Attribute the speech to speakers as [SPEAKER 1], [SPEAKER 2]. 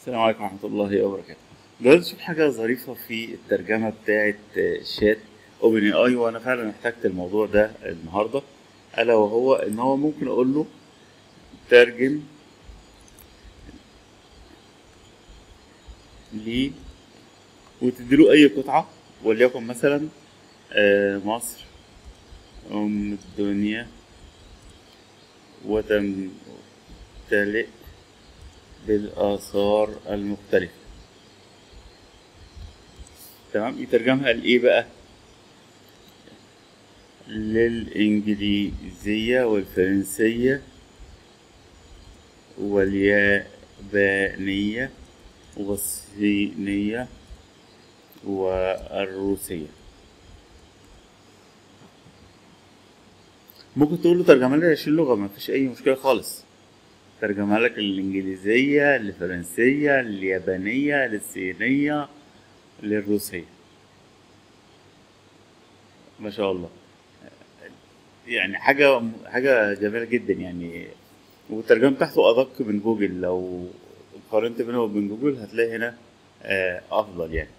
[SPEAKER 1] السلام عليكم ورحمة الله وبركاته. دلوقتي نشوف حاجة ظريفة في الترجمة بتاعة شات اوبن اي اي وانا فعلا احتجت الموضوع ده النهاردة الا وهو ان هو ممكن اقول له ترجم لي وتديله اي قطعة وليكن مثلا آه، مصر ام الدنيا وتمتلئ بالآثار المختلفة تمام يترجمها لإيه بقى للإنجليزية والفرنسية واليابانية والصينية والروسية ممكن تقول له ترجمها لي 20 لغة ما فيش أي مشكلة خالص ترجمها لك الإنجليزية الفرنسية اليابانية للصينية للروسية ما شاء الله يعني حاجة حاجة جميلة جدا يعني والترجمة بتاعته أدق من جوجل لو قارنت بينه وبين جوجل هتلاقي هنا آه، أفضل يعني